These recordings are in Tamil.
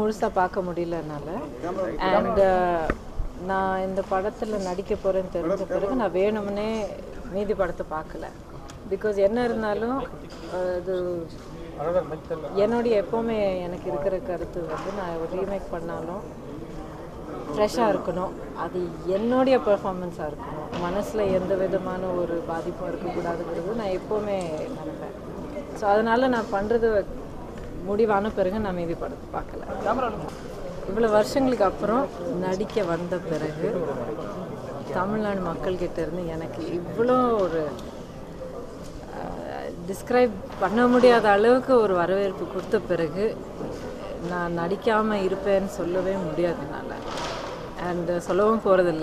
முழுசாக பார்க்க முடியல என்னால் அண்ட் நான் இந்த படத்தில் நடிக்க போகிறேன்னு தெரிஞ்ச பிறகு நான் வேணும்னே மீதி படத்தை பார்க்கல பிகாஸ் என்ன இருந்தாலும் அஹ், இது என்னுடைய எப்போவுமே எனக்கு இருக்கிற கருத்து வந்து நான் ஒரு ரீமேக் பண்ணாலும் ஃப்ரெஷ்ஷாக இருக்கணும் அது என்னுடைய பெர்ஃபார்மன்ஸாக இருக்கணும் மனசில் எந்த விதமான ஒரு பாதிப்பும் இருக்கக்கூடாதுங்கிறது நான் எப்போவுமே நினைப்பேன் ஸோ அதனால் நான் பண்ணுறது முடிவான பிறகு நான் மீதி படத்தை பார்க்கல இவ்வளோ வருஷங்களுக்கு அப்புறம் நடிக்க வந்த பிறகு தமிழ்நாடு மக்கள்கிட்ட இருந்து எனக்கு இவ்வளோ ஒரு டிஸ்கிரைப் பண்ண முடியாத அளவுக்கு ஒரு வரவேற்பு கொடுத்த பிறகு நான் நடிக்காமல் இருப்பேன்னு சொல்லவே முடியாது என்னால் அண்ட் சொல்லவும் போகிறதில்ல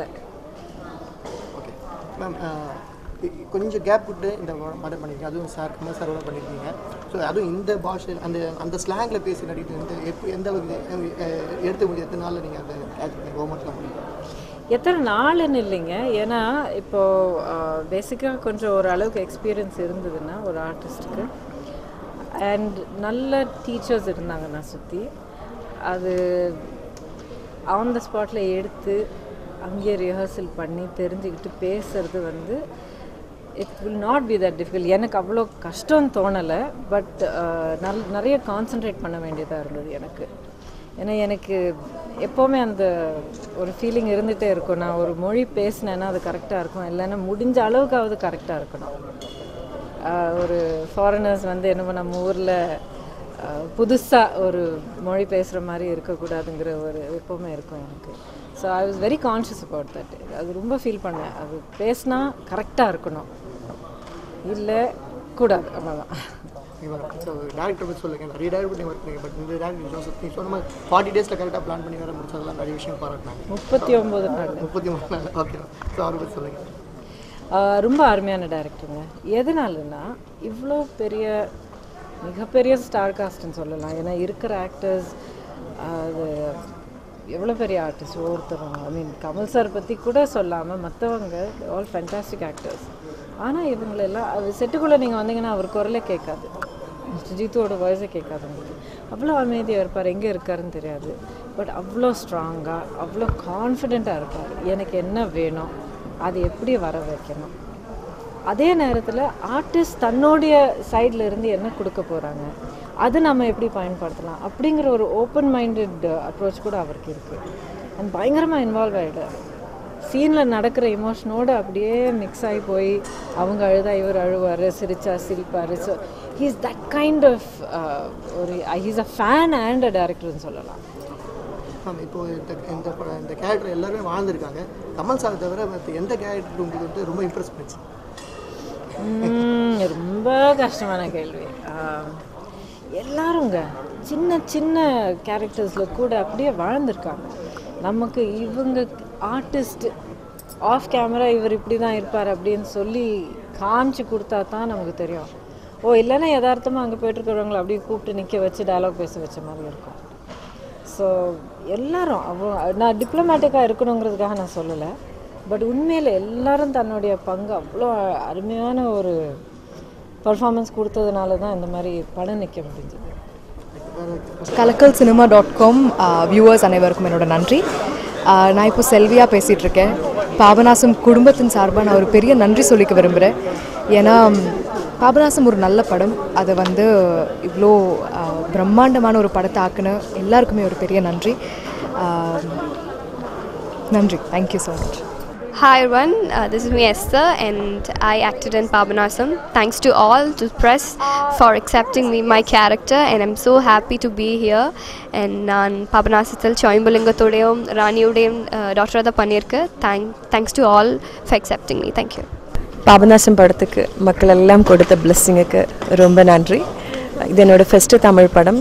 ஓகே மேம் கொஞ்சம் கேப் விட்டு இந்த படம் படம் பண்ணியிருக்கீங்க அதுவும் சார் கமல் சாரோட பண்ணியிருக்கீங்க ஸோ அதுவும் இந்த பாஷை அந்த அந்த ஸ்லாங்கில் பேசி நடிக்கிறது வந்து எப்போ எந்த அளவுக்கு அஹ், எடுத்து முடியும் எத்தனை நாளில் நீங்கள் அந்த கேட்ச் பண்ணி ஹோம்ஒர்க்லாம் பண்ணீங்க எத்தனை நாளுன்னு இல்லைங்க ஏன்னா இப்போது பேசிக்காக கொஞ்சம் ஓரளவுக்கு எக்ஸ்பீரியன்ஸ் இருந்ததுன்னா ஒரு ஆர்டிஸ்ட்டுக்கு அண்ட் நல்ல டீச்சர்ஸ் இருந்தாங்க நான் சுற்றி அது ஆன் த ஸ்பாட்டில் எடுத்து அங்கேயே ரிஹர்சல் பண்ணி தெரிஞ்சுக்கிட்டு பேசுறது வந்து it will not be that difficult எனக்கு அவ்வளோ கஷ்டம் தோணலை பட் நல் நிறைய கான்சென்ட்ரேட் பண்ண வேண்டியதாக இருந்தது எனக்கு ஏன்னா எனக்கு எப்போவுமே அந்த ஒரு ஃபீலிங் இருந்துகிட்டே இருக்கும் நான் ஒரு மொழி பேசினேன்னா அது கரெக்டாக இருக்கும் இல்லைன்னா முடிஞ்ச அளவுக்காவது கரெக்டாக இருக்கணும் ஆஹ் ஒரு ஃபாரினர்ஸ் வந்து என்னமோ நம்ம ஊரில் புதுசாக ஒரு மொழி பேசுகிற மாதிரி இருக்கக்கூடாதுங்கிற ஒரு எப்போவுமே இருக்கும் எனக்கு so I was very conscious about that அது ரொம்ப ஃபீல் பண்ணேன் அது பேசினா கரெக்டாக இருக்கணும் இல்லை கூடாது அவ்வளோதான் ஸோ டேரக்டர் பற்றி சொல்லுங்கள் நிறைய டேரக்டர் நீங்கள் ஒர்க் பண்ணீங்க பட் இந்த டேரக்டர் ஜோசப் நீ சொன்ன மாதிரி ஃபார்ட்டி டேஸில் கரெக்டாக பிளான் பண்ணி வேறு முடிச்சதெல்லாம் நிறைய விஷயம் பாராட்டினாங்க முப்பத்தி ஒம்பது நாள் முப்பத்தி மூணு நாள் ஓகே ஸோ அவரை பற்றி சொல்லுங்கள் ஆஹ் ரொம்ப அருமையான டைரக்டருங்க எதனாலன்னா இவ்வளோ பெரிய மிகப்பெரிய ஸ்டார் காஸ்ட்னு சொல்லலாம் ஏன்னா இருக்கிற ஆக்டர்ஸ் அது எவ்வளோ பெரிய ஆர்டிஸ்ட் ஒவ்வொருத்தரும் ஐ மீன் கமல் சார் பற்றி கூட சொல்லாமல் மற்றவங்க ஆல் ஃபேண்டாஸ்டிக் ஆக்டர்ஸ் ஆனால் இவங்களெல்லாம் அது செட்டுக்குள்ளே நீங்கள் வந்தீங்கன்னா அவர் குரலே கேட்காது மிஸ்டர் ஜீத்துவோட வாய்ஸே கேட்காது உங்களுக்கு அவ்வளோ அமைதியாக இருப்பார் எங்கே இருக்காருன்னு தெரியாது பட் அவ்வளோ ஸ்ட்ராங்காக அவ்வளோ கான்ஃபிடெண்ட்டாக இருப்பார் எனக்கு என்ன வேணும் அது எப்படி வர வைக்கணும் அதே நேரத்தில் ஆர்டிஸ்ட் தன்னுடைய சைடில் இருந்து என்ன கொடுக்க போகிறாங்க அது நம்ம எப்படி பயன்படுத்தலாம் அப்படிங்கிற ஒரு ஓப்பன் மைண்டட் அப்ரோச் கூட அவருக்கு இருக்குது அண்ட் பயங்கரமாக இன்வால்வ் ஆகிடாரு சீனில் நடக்கிற இமோஷனோடு அப்படியே மிக்ஸ் ஆகி போய் அவங்க அழுதா இவர் அழுவார் சிரிச்சா சிரிப்பார் so he's that kind of ஒரு he's a fan and a டேரக்டர்னு சொல்லலாம் மேம் இப்போ இந்த இந்த படம் இந்த கேரக்டர் எல்லாருமே வாழ்ந்திருக்காங்க கமல் சார் தவிர மற்ற எந்த கேரக்டர் உங்களுக்கு வந்து ரொம்ப இம்ப்ரெஸ் பண்ணிச்சு ம், ரொம்ப கஷ்டமான கேள்வி ஆம், எல்லாருங்க சின்ன சின்ன கேரக்டர்ஸில் கூட அப்படியே வாழ்ந்திருக்காங்க நமக்கு இவங்க ஆர்டிஸ்ட் ஆஃப் கேமரா இவர் இப்படி தான் இருப்பார் அப்படின்னு சொல்லி காமிச்சு கொடுத்தா தான் நமக்கு தெரியும் ஓ இல்லைன்னா யதார்த்தமாக அங்கே போயிட்டுருக்கிறவங்கள அப்படியே கூப்பிட்டு நிற்க வச்சு டயலாக் பேச வச்ச மாதிரி இருக்கும் ஸோ எல்லாரும் அவ நான் டிப்ளமேட்டிக்காக இருக்கணுங்கிறதுக்காக நான் சொல்லலை பட் உண்மையில் எல்லாரும் தன்னுடைய பங்கு அவ்வளோ அருமையான ஒரு பர்ஃபார்மன்ஸ் கொடுத்ததுனால தான் இந்த மாதிரி படம் நிற்க முடிஞ்சது கலக்கல் சினிமா டாட் காம் வியூவர்ஸ் அனைவருக்கும் என்னோட நன்றி ஆஹ் நான் இப்போ செல்வியாக பேசிகிட்டு இருக்கேன் பாபநாசம் குடும்பத்தின் சார்பாக நான் ஒரு பெரிய நன்றி சொல்லிக்க விரும்புகிறேன் ஏன்னா ம், பாபநாசம் ஒரு நல்ல படம் அதை வந்து இவ்வளோ ஆஹ், பிரம்மாண்டமான ஒரு படத்தை ஆக்குன எல்லாருக்குமே ஒரு பெரிய நன்றி ஆஹ், நன்றி thank you so much Hi everyone, uh, this is me Esther and I acted in Pabanasam. Thanks to all to press for accepting me my character and I'm so happy to be here and நான் பாபநாசத்தில் சாயம்பலிங்கத்தோடையும் ராணியோடையும் டாக்டராக தான் பண்ணியிருக்கேன் thank thanks to all for accepting me thank you Papanasam படத்துக்கு மக்கள் எல்லாம் கொடுத்த பிளெஸ்ஸிங்குக்கு ரொம்ப நன்றி இது என்னோட ஃபஸ்ட்டு தமிழ் படம்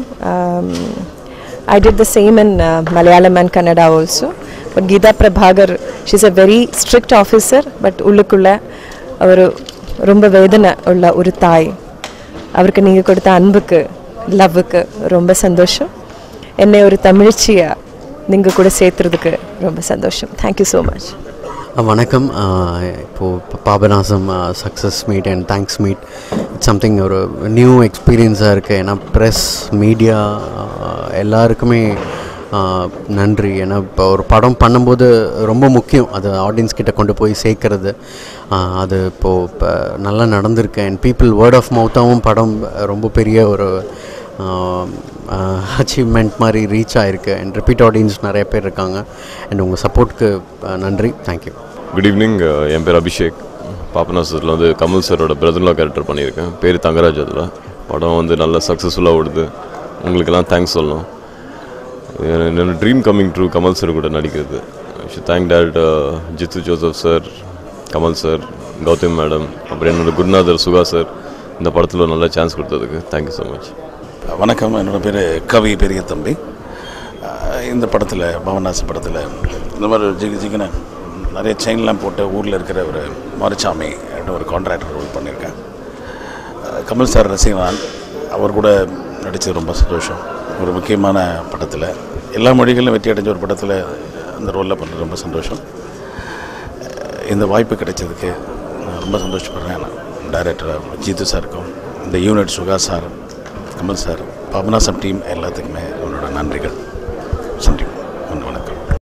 I did the same in Malayalam and Kannada also but Geetha Prabhakar she's a very strict officer but உள்ளுக்குள்ள அவர் ரொம்ப வேதனை உள்ள ஒரு தாய் அவருக்கு நீங்கள் கொடுத்த அன்புக்கு லவ்வுக்கு ரொம்ப சந்தோஷம் என்னை ஒரு தமிழ்ச்சியாக நீங்கள் கூட சேர்த்துறதுக்கு ரொம்ப சந்தோஷம் தேங்க்யூ ஸோ மச் வணக்கம் ஆஹ் இப்போது Papanasam success meet and thanks meet it's something ஒரு நியூ எக்ஸ்பீரியன்ஸாக இருக்குது ஏன்னா ப்ரெஸ் மீடியா எல்லாருக்குமே ஆஹ், நன்றி ஏன்னா இப்போ ஒரு படம் பண்ணும்போது ரொம்ப முக்கியம் அது ஆடியன்ஸ் கிட்ட கொண்டு போய் சேர்க்கறது ஆஹ், அது இப்போது இப்போ நல்லா நடந்திருக்கு அண்ட் பீப்புள் வேர்ட் ஆஃப் மவுத்தாகவும் படம் ரொம்ப பெரிய ஒரு அச்சீவ்மெண்ட் மாதிரி ரீச் ஆயிருக்கு அண்ட் ரிப்பீட் ஆடியன்ஸ் நிறைய பேர் இருக்காங்க அண்ட் உங்கள் சப்போர்ட்க்கு நன்றி தேங்க்யூ குட் ஈவினிங் என் பேர் அபிஷேக் பாப்பனாசத்தில் வந்து கமல் சாரோட பிரதர்லா கேரக்டர் பண்ணியிருக்கேன் பேர் தங்கராஜ் அதில் படம் வந்து நல்லா சக்ஸஸ்ஃபுல்லாக ஓடுது உங்களுக்கெல்லாம் தேங்க்ஸ் சொல்லணும் என் என்னோட dream coming true Kamal sir கூட நடிக்கிறது தேங்க் டேட் Jeethu Joseph sir Kamal sir Gautham madam அப்புறம் என்னோட குருநாதர் சுகா சார் இந்த படத்தில் ஒரு நல்ல சான்ஸ் கொடுத்ததுக்கு தேங்க்யூ ஸோ மச் வணக்கம் என்னோட பேர் கவி பெரிய தம்பி அஹ் இந்த படத்தில் பவனாஸ் படத்தில் இந்த மாதிரி ஜிகு ஜிகுன்னு நிறைய செயின்லாம் போட்டு ஊரில் இருக்கிற ஒரு மாரிச்சாமி ஒரு கான்ட்ராக்டர் ரோல் பண்ணியிருக்கேன் அஹ் கமல் சார் ரசிகனான் அவர் கூட நடித்தது ரொம்ப சந்தோஷம் ஒரு முக்கியமான படத்தில் எல்லா மொழிகளிலும் வெற்றி அடைஞ்ச ஒரு படத்தில் அந்த ரோலில் பண்ணது ரொம்ப சந்தோஷம் அஹ் இந்த வாய்ப்பு கிடைச்சதுக்கு நான் ரொம்ப சந்தோஷப்படுறேன் டைரக்டர் ஜீத்து சாருக்கும் இந்த unit Suka sir Kamal sir Papanasam team எல்லாத்துக்குமே அவனோட நன்றிகள் நன்றி வணக்கம்